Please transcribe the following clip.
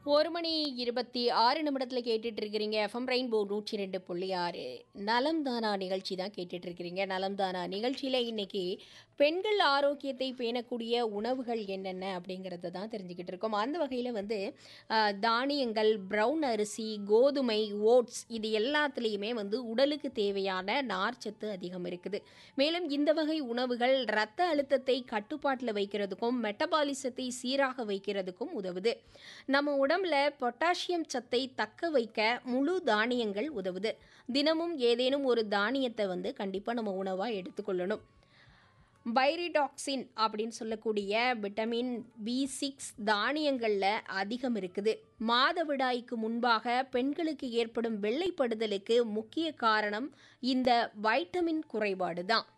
ஒரு மணி இருபத்தி ஆறு நிமிடத்தில் கேட்டுட்டு இருக்கிறீங்க எஃப்எம் ரெயின்போ நூற்றி ரெண்டு புள்ளி ஆறு நலம் தானா நிகழ்ச்சி தான் கேட்டுட்டு இருக்கிறீங்க நலம் தானா நிகழ்ச்சியில் இன்னைக்கு பெண்கள் ஆரோக்கியத்தை பேணக்கூடிய உணவுகள் என்னென்ன அப்படிங்கிறத தான் தெரிஞ்சுக்கிட்டு இருக்கோம் அந்த வகையில் வந்து ஆஹ், தானியங்கள் ப்ரௌன் அரிசி கோதுமை ஓட்ஸ் இது எல்லாத்துலேயுமே வந்து உடலுக்கு தேவையான நார்ச்சத்து அதிகம் இருக்குது மேலும் இந்த வகை உணவுகள் இரத்த அழுத்தத்தை கட்டுப்பாட்டில் வைக்கிறதுக்கும் மெட்டபாலிசத்தை சீராக வைக்கிறதுக்கும் உதவுது நம்ம உடம்புல பொட்டாசியம் சத்தை தக்க வைக்க முழு தானியங்கள் உதவுது தினமும் ஏதேனும் ஒரு தானியத்தை வந்து கண்டிப்பாக நம்ம உணவாக எடுத்துக்கொள்ளணும் பைரிடாக்சின் அப்படின்னு சொல்லக்கூடிய விட்டமின் பி சிக்ஸ் தானியங்களில் அதிகம் இருக்குது மாதவிடாய்க்கு முன்பாக பெண்களுக்கு ஏற்படும் வெள்ளைப்படுதலுக்கு முக்கிய காரணம் இந்த வைட்டமின் குறைபாடு தான்